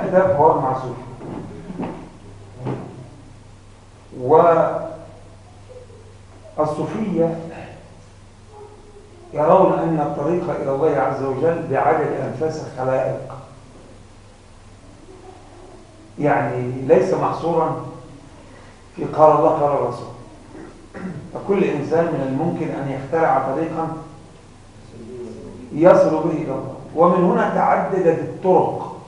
الكتاب فهو المعصوم والصوفية يرون أن الطريق إلى الله عز وجل بعدد أنفاس الخلائق يعني ليس محصورا في قال الله قال الرسول فكل إنسان من الممكن أن يخترع طريقا يصل به إلى الله ومن هنا تعددت الطرق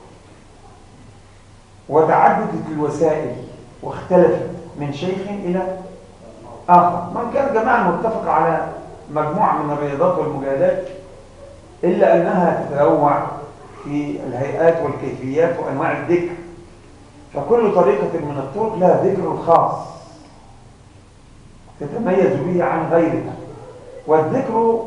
وتعددت الوسائل واختلفت من شيخ إلى آخر من كان جماعة متفق على مجموعة من الرياضات والمجاهدات إلا أنها تتنوع في الهيئات والكيفيات وأنواع الذكر فكل طريقة من الطرق لها ذكر خاص تتميز به عن غيرها والذكر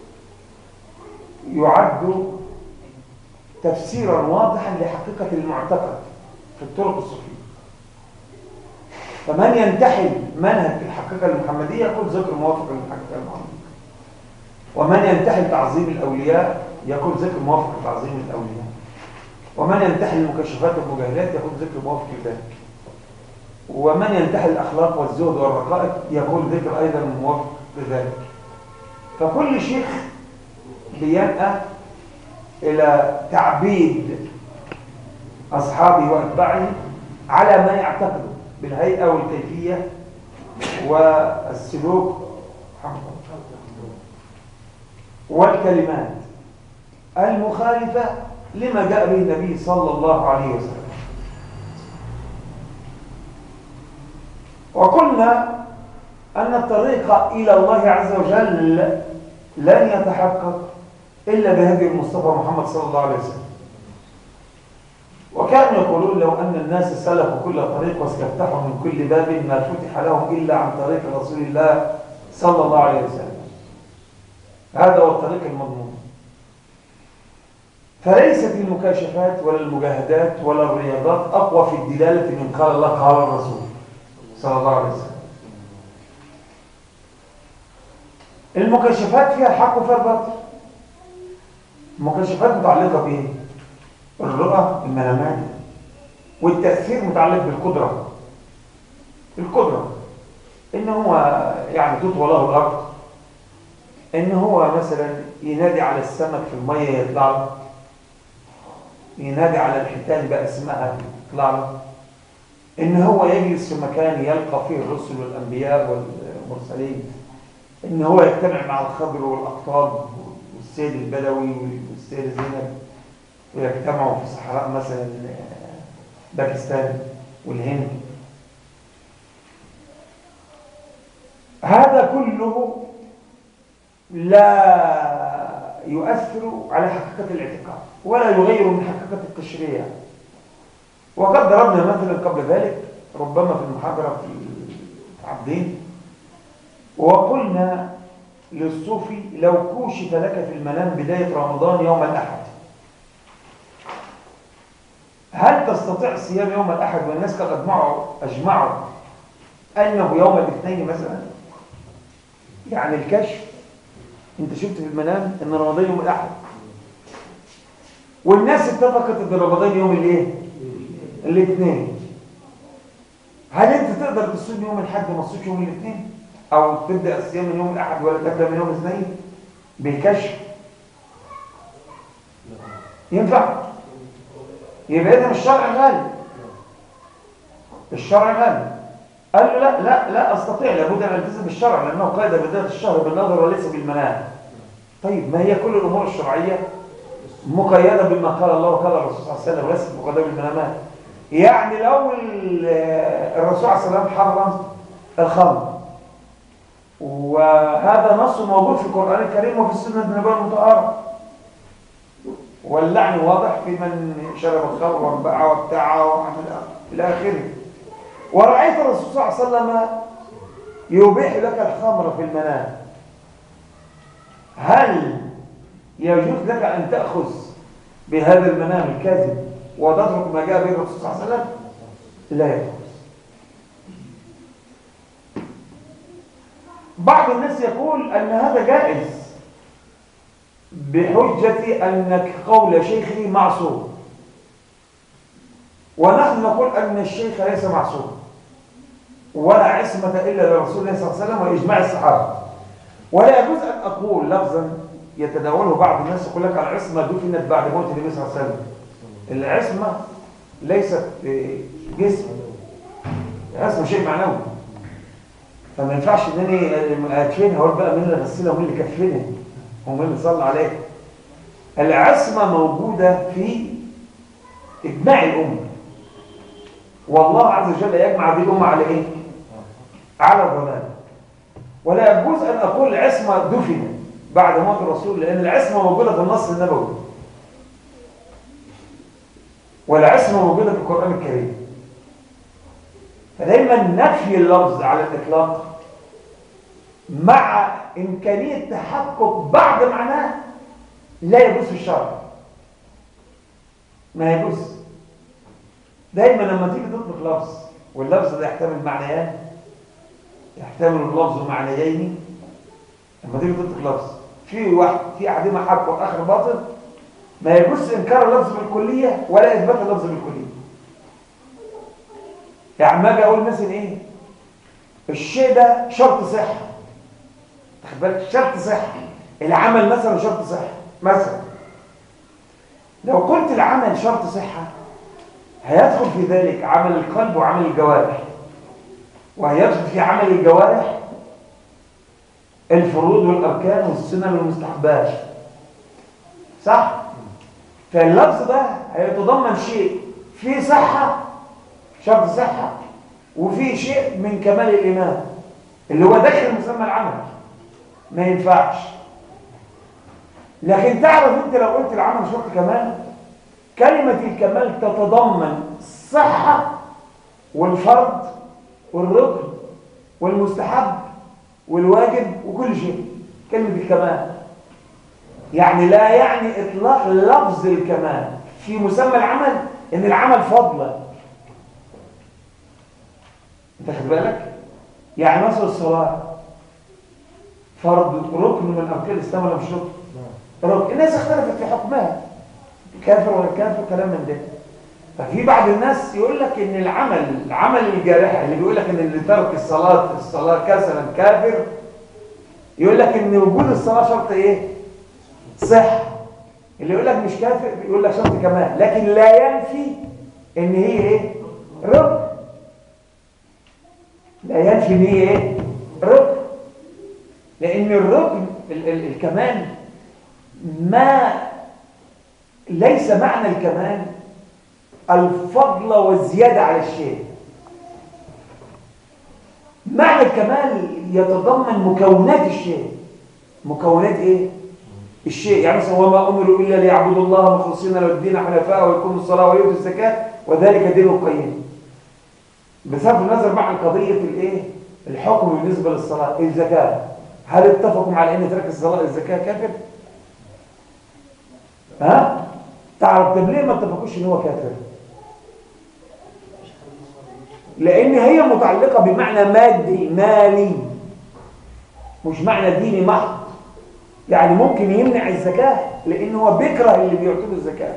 يعد تفسيرا واضحا لحقيقة المعتقد في الطرق الصوفية فمن ينتحل منهج الحقيقة المحمدية يقول ذكر موافق للحقيقة المحمدية ومن ينتحل تعظيم الأولياء يقول ذكر موافق لتعظيم الأولياء ومن ينتحل المكشفات والمجاهدات يقول ذكر موافق لذلك ومن ينتحل الأخلاق والزهد والرقائق يقول ذكر أيضا موافق لذلك فكل شيخ بينأى إلى تعبيد أصحابه وأتباعه على ما يعتقد بالهيئة والكيفية والسلوك والكلمات المخالفة لما جاء به النبي صلى الله عليه وسلم وقلنا أن الطريق إلى الله عز وجل لن يتحقق إلا بهدي المصطفى محمد صلى الله عليه وسلم وكانوا يقولون لو أن الناس سلكوا كل طريق واستفتحوا من كل باب ما فتح لهم إلا عن طريق رسول الله صلى الله عليه وسلم هذا هو الطريق المضمون فليست المكاشفات ولا المجاهدات ولا الرياضات أقوى في الدلالة من قال الله قال الرسول صلى الله عليه وسلم المكاشفات فيها الحق وفيها الباطل المكاشفات متعلقة بإيه؟ الرؤى المنامات والتأثير متعلق بالقدرة القدرة إن هو يعني تطوى له الأرض إن هو مثلا ينادي على السمك في المية يطلع له ينادي على الحيتان بأسمائها يطلع له إن هو يجلس في مكان يلقى فيه الرسل والأنبياء والمرسلين إن هو يجتمع مع الخضر والأقطاب والسيد البدوي والسيد زينب ويجتمعوا في صحراء مثلا باكستان والهند هذا كله لا يؤثر على حقيقة الاعتقاد ولا يغير من حقيقة التشريع وقد ضربنا مثلا قبل ذلك ربما في المحاضرة في عبدين وقلنا للصوفي لو كوشف لك في المنام بداية رمضان يوم الأحد هل تستطيع صيام يوم الأحد والناس قد أجمعوا, أجمعوا أنه يوم الاثنين مثلا يعني الكشف انت شفت في المنام ان رمضان يوم الأحد والناس اتفقت ان رمضان يوم الايه الاثنين هل انت تقدر تصوم يوم الحد وما تصومش يوم الاثنين او تبدا الصيام من يوم الاحد ولا تبدا من يوم الاثنين بالكشف ينفع يبقى اذا الشرع غالي الشرع غالي قال له لا لا لا استطيع لابد ان التزم بالشرع لانه قيد بدايه الشهر بالنظر وليس بالمنام طيب ما هي كل الامور الشرعيه مقيده بما قال الله وقال الرسول صلى الله عليه وسلم وليست مقيده بالمنامات يعني لو الرسول عليه السلام حرم الخمر وهذا نص موجود في القرآن الكريم وفي السنة النبوية المطهرة واللعن واضح في من شرب الخمر وانباع وابتاع وعمل إلى آخره ورأيت الرسول صلى الله عليه وسلم يبيح لك الخمر في المنام هل يجوز لك أن تأخذ بهذا المنام الكاذب وتترك ما جاء به الرسول صلى الله عليه وسلم لا يجوز بعض الناس يقول أن هذا جائز بحجة أنك قول شيخه معصوم ونحن نقول أن الشيخ ليس معصوم ولا عصمة إلا لرسول الله صلى الله عليه وسلم وإجماع الصحابة ولا يجوز أن أقول لفظا يتداوله بعض الناس يقول لك العصمة دفنت بعد موت النبي صلى الله عليه وسلم العصمة ليست جسم العصمة شيء معنوي فما ينفعش ان انا ادفنها اقول بقى مين اللي غسلها ومين اللي كفنها ومين اللي صلى عليها العصمة موجودة في إجماع الأمة والله عز وجل يجمع هذه الأمة على إيه؟ على الضلال ولا يجوز أن أقول العصمة دفنت بعد موت الرسول لأن العصمة موجودة في النص النبوي والعصمة موجودة في القرآن الكريم فدايما نفي اللفظ على الإطلاق مع إمكانية تحقق بعض معناه لا يجوز في الشرع ما يجوز دايما لما تيجي تطلق لفظ واللفظ ده يحتمل معنيان يحتمل اللفظ معنيين لما تيجي تطلق لفظ في واحد في احدهما حق والاخر باطل ما يجوز انكار اللفظ بالكليه ولا اثبات اللفظ بالكليه يعني ما اجي اقول مثلا ايه الشيء ده شرط صحه خد بالك شرط صحه العمل مثلا شرط صحه مثلا لو قلت العمل شرط صحه هيدخل في ذلك عمل القلب وعمل الجوارح وهيدخل في عمل الجوارح الفروض والاركان والسنن والمستحبات صح فاللفظ ده هيتضمن شيء فيه صحه شرط صحه وفيه شيء من كمال الايمان اللي هو داخل مسمى العمل ما ينفعش لكن تعرف انت لو قلت العمل شرط كمال كلمة الكمال تتضمن الصحة والفرض والركن والمستحب والواجب وكل شيء كلمة الكمال يعني لا يعني إطلاق لفظ الكمال في مسمى العمل إن العمل فضلا أنت خد بالك؟ يعني مثلا الصلاة فرض ركن من أركان الإسلام ولا مش ركن؟ ركن الناس اختلفت في حكمها كافر ولا كافر كلام من ده ففي بعض الناس يقول لك ان العمل العمل الجارحه اللي بيقول لك ان اللي ترك الصلاه الصلاه كسلا كافر يقول لك ان وجود الصلاه شرط ايه صح اللي يقول لك مش كافر بيقول لك شرط كمان لكن لا ينفي ان هي ايه ركن لا ينفي ان هي ايه ركن لان الركن ال ال الكمال ما ليس معنى الكمال الفضل والزيادة على الشيء معنى الكمال يتضمن مكونات الشيء مكونات ايه الشيء يعني مثلا وما امروا الا ليعبدوا الله مخلصين له الدين حنفاء ويقيموا الصلاه ويؤتوا الزكاه وذلك دين القيم بصرف النظر مع قضيه الايه الحكم بالنسبه للصلاه الزكاه هل اتفقوا على ان ترك الصلاه الزكاه كافر ها تعرف طب ليه ما اتفقوش ان هو كافر لان هي متعلقه بمعنى مادي مالي مش معنى ديني محض يعني ممكن يمنع الزكاه لان هو بيكره اللي بيعطيه الزكاه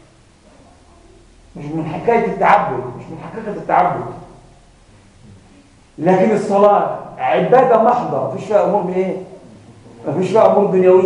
مش من حكايه التعبد مش من حقيقه التعبد لكن الصلاه عباده محضه مفيش فيها امور بايه مفيش فيها امور دنيويه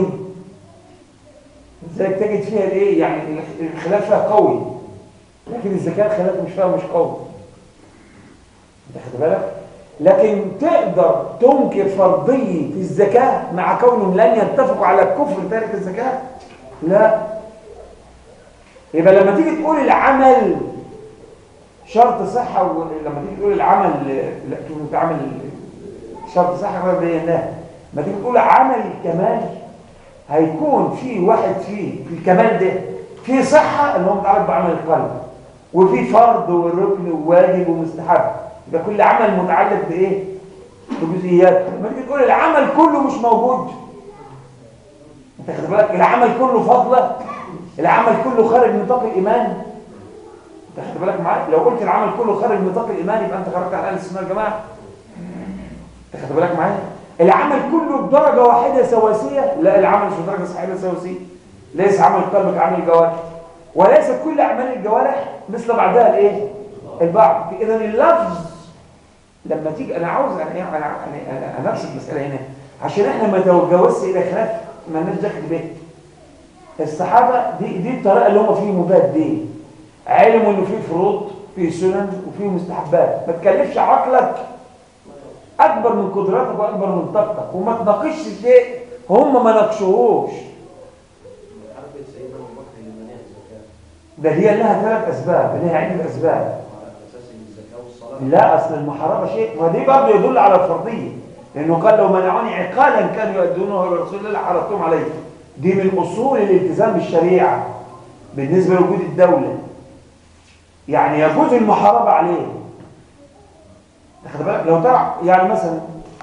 ازاي تجد فيها الايه يعني الخلاف فيها قوي لكن الزكاه الخلاف مش فيها مش قوي انت خد بالك لكن تقدر تنكر فرضيه الزكاه مع كونهم لن يتفقوا على الكفر تارك الزكاه لا يبقى لما تيجي تقول العمل شرط صحه ولما تيجي تقول العمل لا تقول تعمل شرط صحه ولا بيناه لما تيجي تقول عمل الكمال هيكون في واحد فيه في الكمال ده في صحة اللي هو متعلق بعمل القلب وفي فرض وركن وواجب ومستحب يبقى كل عمل متعلق بايه بجزئيات لما تيجي تقول العمل كله مش موجود انت خد بالك العمل كله فضله العمل كله خارج نطاق الايمان انت خد بالك معايا لو قلت العمل كله خارج نطاق الايمان يبقى انت خرجت عن اهل السنه يا جماعه انت خد بالك معايا العمل كله بدرجة واحدة سواسية لا العمل مش بدرجة صحيحة سواسية ليس عمل القلب كعمل الجوارح وليس كل أعمال الجوارح مثل بعضها الايه البعض اذا اللفظ لما تيجي انا عاوز انا انا انا, أنا, أنا نفس المساله هنا عشان احنا ما نتجاوزش الى خلاف ما لناش دخل به الصحابه دي دي الطريقه اللي هم فيهم مباد دي علموا انه في فروض في سنن وفي مستحبات ما تكلفش عقلك اكبر من قدراتك واكبر من طاقتك وما تناقشش شيء هم ما ناقشوهوش حركة سيدنا أبو بكر لمنع الزكاة ده هي لها ثلاث اسباب لها عده اسباب على أساس إن الزكاة والصلاة لا اصل المحاربه شيء ودي برضه يدل على الفرضيه لانه قال لو منعوني عقالا كانوا يؤدونه الى رسول الله لحرضتهم عليه دي من اصول الالتزام بالشريعه بالنسبه لوجود الدوله يعني يجوز المحاربه عليه خد بالك لو ترى يعني مثلا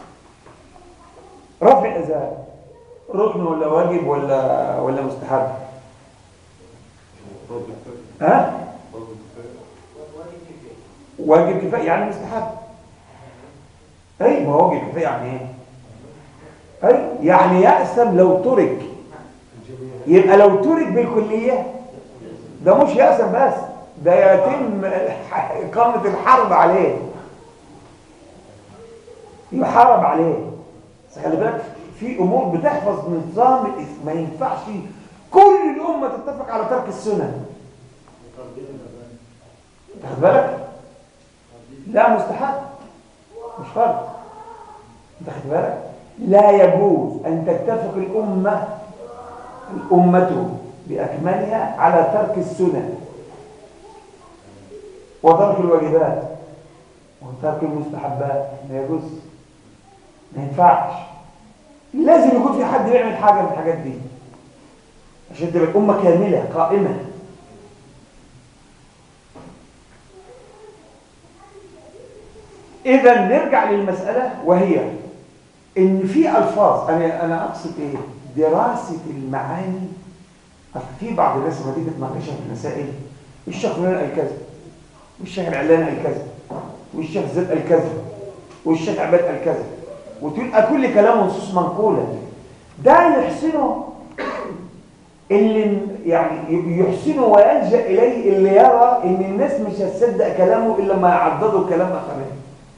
رفع الازار ركن ولا واجب ولا ولا مستحب فرض كفاية ها فرض كفاية واجب كفايه يعني مستحب اي ما هو واجب كفايه يعني ايه اي يعني يأسم لو ترك يبقى لو ترك بالكليه ده مش يأسم بس ده يتم إقامة الحرب عليه يحارب عليه بس خلي بالك في أمور بتحفظ نظام الإس- ما ينفعش كل الأمة تتفق على ترك السنن خد بالك لا مستحب مش فرض انت خد بالك لا يجوز ان تتفق الامه الامه باكملها على ترك السنن وترك الواجبات وترك المستحبات ما يجوز ما ينفعش لازم يكون في حد بيعمل حاجه من الحاجات دي عشان تبقى الامه كامله قائمه إذا نرجع للمسألة وهي إن في ألفاظ أنا أنا أقصد إيه؟ دراسة المعاني أصل في بعض الناس لما تيجي تناقشها في المسائل الشيخ فلان قال كذا والشيخ العلان قال كذا والشيخ زيد قال كذا والشيخ عباد قال كذا وتلقى كل كلامه نصوص منقولة ده يحسنه اللي يعني يحسنه ويلجأ إليه اللي يرى إن الناس مش هتصدق كلامه إلا ما يعضدوا كلام آخرين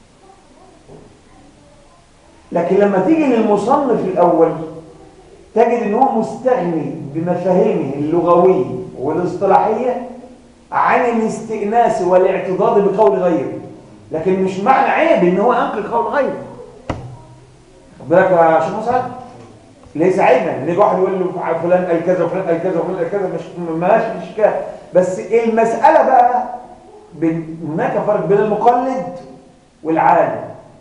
لكن لما تيجي للمصنف الأول تجد ان هو مستغني بمفاهيمه اللغوية والاصطلاحية عن الاستئناس والاعتضاد بقول غيره لكن مش معنى عيب ان هو ينقل قول غيره خد بالك يا شيخ مسعد ليس عيبا ان يجي واحد يقول له فلان قال كذا وفلان قال كذا وفلان قال كذا مش ماشي مش كده بس المسألة بقى بين- هناك فرق بين المقلد والعالم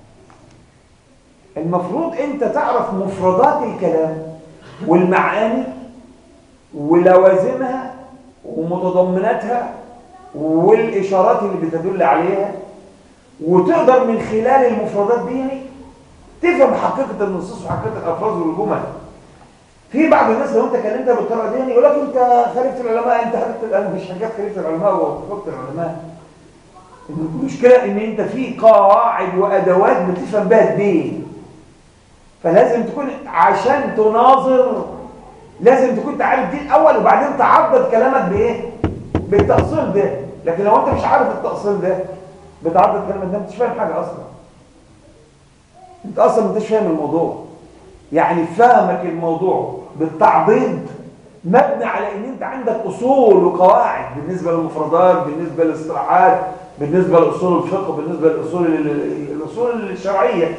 المفروض انت تعرف مفردات الكلام والمعاني ولوازمها ومتضمناتها والاشارات اللي بتدل عليها وتقدر من خلال المفردات دي تفهم حقيقه النصوص وحقيقه الالفاظ والجمل في بعض الناس لو انت كلمتها بالطريقه دي يقول لك انت خالفت العلماء انت خالفت انا مش حاجات خالفت العلماء ووافقت العلماء المشكله ان انت في قواعد وادوات بتفهم بها الدين فلازم تكون عشان تناظر لازم تكون تعرف دي الاول وبعدين تعضد كلامك بايه بالتأصيل ده لكن لو انت مش عارف التأصيل ده بتعضد كلامك ده انت مش فاهم حاجه اصلا انت اصلا ما انتش فاهم الموضوع يعني فهمك الموضوع بالتعضيد مبني على ان انت عندك اصول وقواعد بالنسبه للمفردات بالنسبه للاصطلاحات بالنسبه لاصول الفقه بالنسبه لاصول الاصول الشرعيه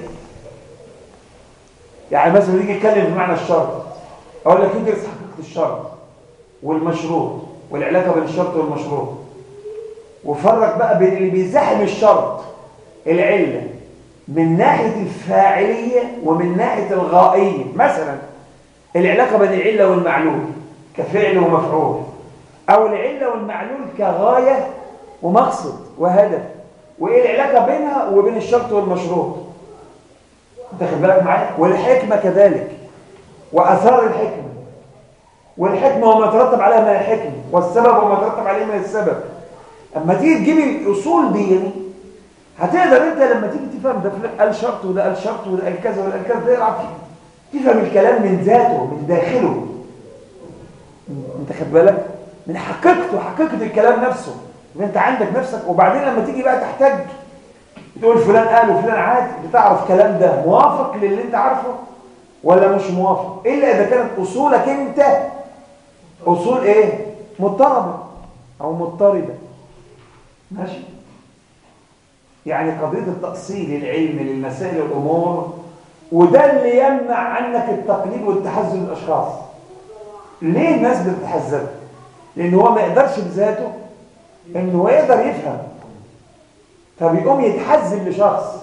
يعني مثلا يجي يتكلم في معنى الشرط اقول لك ادرس حقيقه الشرط والمشروط والعلاقه بين الشرط والمشروط وفرق بقى بين اللي بيزاحم الشرط العله من ناحيه الفاعليه ومن ناحيه الغائيه مثلا العلاقه بين العله والمعلول كفعل ومفعول او العله والمعلول كغايه ومقصد وهدف وايه العلاقه بينها وبين الشرط والمشروط انت خد بالك معايا والحكمه كذلك واثار الحكمه والحكمه وما يترتب عليها من الحكمه والسبب وما يترتب عليه من السبب اما تيجي تجيب الاصول دي يعني هتقدر انت لما تيجي تفهم ده فلان قال شرط وده قال شرط وده قال كذا وده قال كذا تقرا فيه تفهم الكلام من ذاته من داخله انت خد بالك من حقيقته حقيقه الكلام نفسه يبقى انت عندك نفسك وبعدين لما تيجي بقى تحتاج تقول فلان قال وفلان عاد بتعرف الكلام ده موافق للي انت عارفه ولا مش موافق الا اذا كانت اصولك انت اصول ايه مضطربه او مضطربه ماشي يعني قضيه التاصيل العلمي للمسائل والامور وده اللي يمنع عنك التقليد والتحزب للاشخاص ليه الناس بتتحزب لان هو ما يقدرش بذاته انه هو يقدر يفهم فبيقوم يتحزب لشخص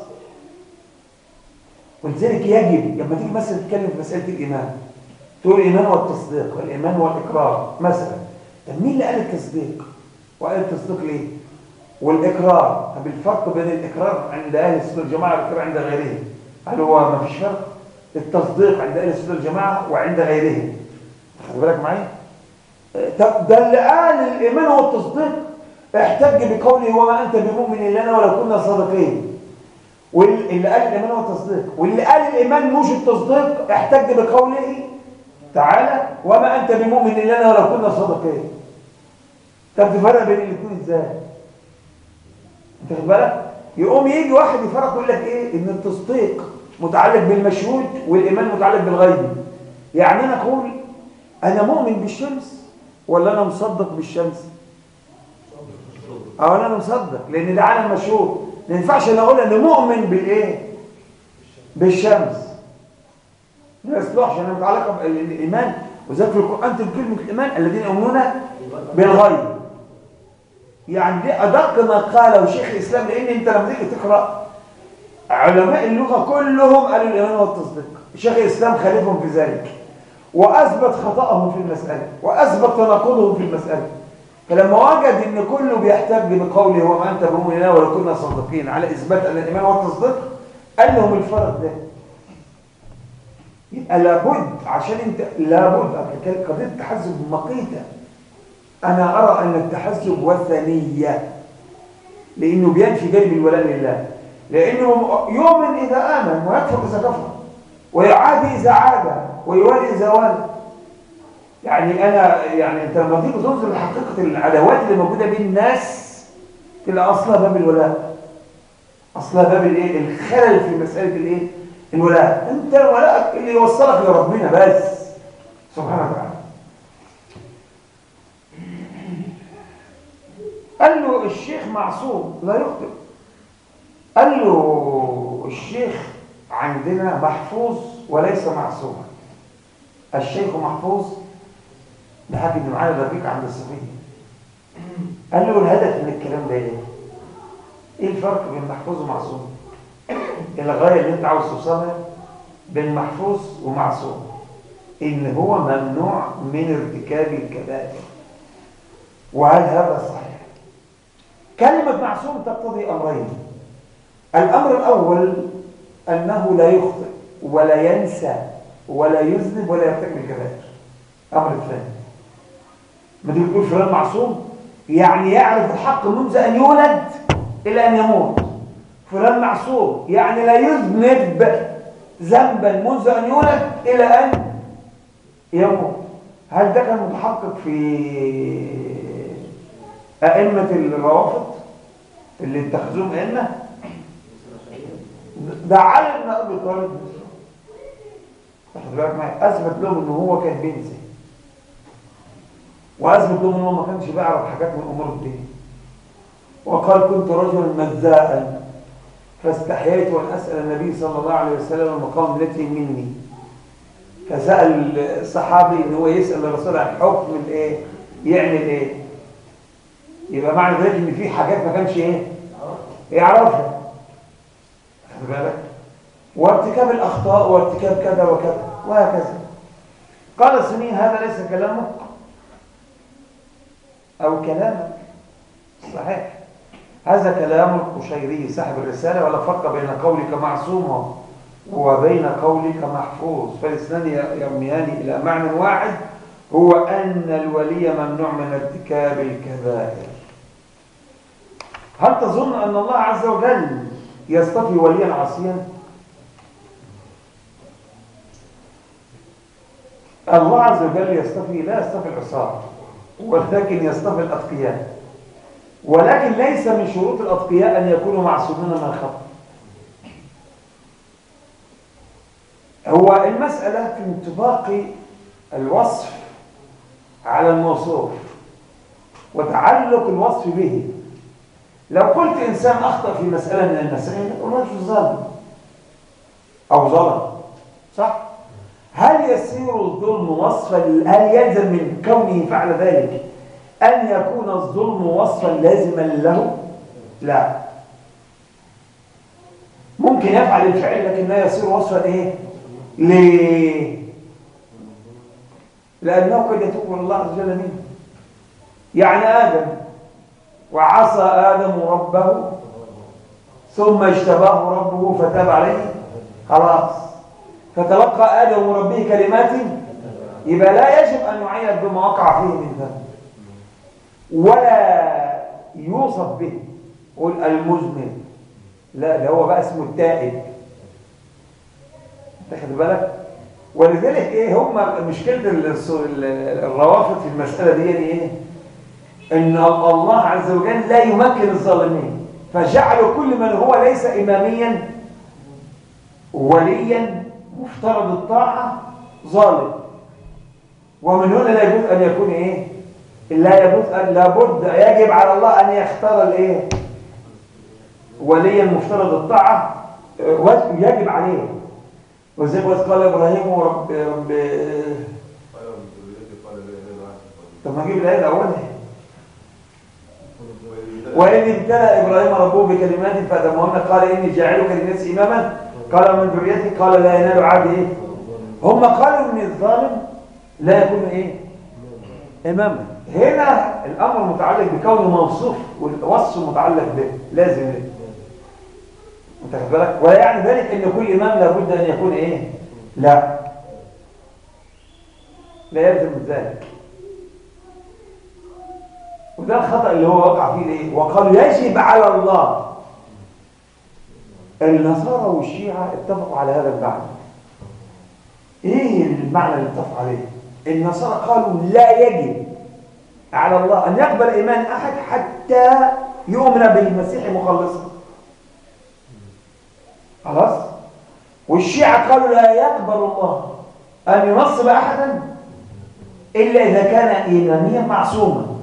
ولذلك يجب لما تيجي مثلا تتكلم في مساله الايمان تقول الايمان والتصديق والايمان والاقرار مثلا طب مين اللي قال التصديق وقال التصديق ليه والاقرار طب الفرق بين الاقرار عند اهل السنه والجماعه والاقرار عند غيرهم هل هو ما فيش فرق التصديق عند اهل السنه والجماعه وعند غيرهم خلي بالك معايا طب ده اللي قال الايمان هو التصديق احتج بقوله وما انت بمؤمن لنا ولو كنا صادقين واللي قال الايمان هو التصديق واللي قال الايمان مش التصديق احتج بقوله تعالى وما انت بمؤمن لنا ولو كنا صادقين طب تفرق بين الاثنين ازاي انت خد بالك يقوم يجي واحد يفرق يقول لك ايه ان التصديق متعلق بالمشهود والايمان متعلق بالغيب يعني انا اقول انا مؤمن بالشمس ولا انا مصدق بالشمس اه انا مصدق لان ده عالم مشهود ما ينفعش انا اقول انا مؤمن بالايه بالشمس ما يصلحش انا متعلقه بالايمان وذلك في القران تقول كلمه الايمان الذين يؤمنون بالغيب يعني دي ادق ما قاله شيخ الاسلام لان انت لما تيجي تقرا علماء اللغه كلهم قالوا الايمان هو التصديق شيخ الاسلام خالفهم في ذلك واثبت خطاهم في المساله واثبت تناقضهم في المساله فلما وجد ان كله بيحتج بقوله وما انت بمؤمن لنا ولو كنا صادقين على اثبات ان الايمان هو التصديق قال لهم الفرق ده يبقى لابد عشان انت لابد قضيه التحزب مقيته انا ارى ان التحزب وثنيه لانه بينفي جانب الولاء لله لانه يؤمن اذا امن ويكفر اذا كفر ويعادي اذا عاد ويوالي اذا والي يعني انا يعني انت لما تيجي تنظر لحقيقه العداوات اللي موجوده بين الناس تلاقي اصلها باب الولاء اصلها باب الايه الخلل في مساله الايه الولاء انت ولاءك اللي يوصلك لربنا بس سبحانه وتعالى قال له الشيخ معصوم لا يخطئ قال له الشيخ عندنا محفوظ وليس معصوما الشيخ محفوظ ده حاجة اللي معانا دقيق عند الصفية قال له الهدف من الكلام ده ايه ايه الفرق بين محفوظ ومعصوم الغاية اللي انت عاوز توصلها بين محفوظ ومعصوم ان هو ممنوع من ارتكاب الكبائر وهل هذا صحيح كلمة معصوم تقتضي أمرين الأمر الأول أنه لا يخطئ ولا ينسى ولا يذنب ولا يرتكب الكبائر أمر الثاني ما تيجي تقول فلان معصوم يعني يعرف الحق منذ أن يولد إلى أن يموت فلان معصوم يعني لا يذنب ذنبا منذ أن يولد إلى أن يموت هل ده كان متحقق في أئمة الروافض اللي اتخذوهم أئمة ده علي بن أبي طالب واخد بالك معايا أثبت لهم إن هو كان بينسى وأثبت لهم إن هو ما كانش بيعرف حاجات من أمور الدين وقال كنت رجلا مذاء فاستحييت أن أسأل النبي صلى الله عليه وسلم المقام التي مني فسأل الصحابي إن هو يسأل الرسول عن حكم الإيه يعمل إيه يبقى معنى ذلك ان في حاجات ما كانش ايه يعرفها خد بالك وارتكاب الاخطاء وارتكاب كذا وكذا وهكذا قال السني هذا ليس كلامك او كلامك صحيح هذا كلام القشيري صاحب الرساله ولا فرق بين قولك معصوم وبين قولك محفوظ فالاثنان يرميان الى معنى واحد هو ان الولي ممنوع من ارتكاب الكبائر هل تظن أن الله عز وجل يصطفي وليا عصيا الله عز وجل يصطفي لا يصطفي العصاة ولكن يصطفي الأتقياء ولكن ليس من شروط الأتقياء أن يكونوا معصومين من الخطأ هو المسألة في انطباق الوصف على الموصوف وتعلق الوصف به لو قلت إنسان أخطأ في مسألة من المسائل تقول رجل ظالم أو ظلم صح؟ هل يصير الظلم وصفا هل يلزم من كونه فعل ذلك أن يكون الظلم وصفا لازما له؟ لا ممكن يفعل الفعل لكن لا يصير وصفا ايه؟ ليه؟ لأنه قد يتوب الله عز وجل منه يعني آدم وعصى آدم ربه ثم اجتباه ربه فتاب عليه خلاص فتلقى آدم ربه كلمات يبقى لا يجب أن يعيد بما وقع فيه من ذنب ولا يوصف به قل المذنب لا ده هو بقى اسمه التائب تاخد بالك ولذلك ايه هم مشكله الروافض في المساله دي ايه ان الله عز وجل لا يمكن الظالمين فجعلوا كل من هو ليس اماميا وليا مفترض الطاعه ظالم ومن هنا لا يجوز ان يكون ايه لا يجوز ان لابد يجب على الله ان يختار الايه وليا مفترض الطاعه يجب عليه وزي ما قال ابراهيم رب رب طب ما اجيب الايه الاولى وإن ابتلى إبراهيم ربه بكلمات فأتمهن قال إني جاعلك للناس إماما قال من ذريتي قال لا ينال عهدي إيه هم قالوا إن الظالم لا يكون إيه إماما هنا الأمر متعلق بكونه موصوف والوصف متعلق به لازم به انت خد بالك ولا يعني ذلك ان كل امام لابد ان يكون ايه لا لا يلزم ذلك وده الخطا اللي هو وقع فيه ايه وقالوا يجب على الله النصارى والشيعة اتفقوا على هذا المعنى ايه المعنى اللي اتفقوا عليه النصارى قالوا لا يجب على الله ان يقبل ايمان احد حتى يؤمن بالمسيح مخلصا خلاص والشيعة قالوا لا يقبل الله أن ينصب أحدا إلا إذا كان إيمانيا معصوما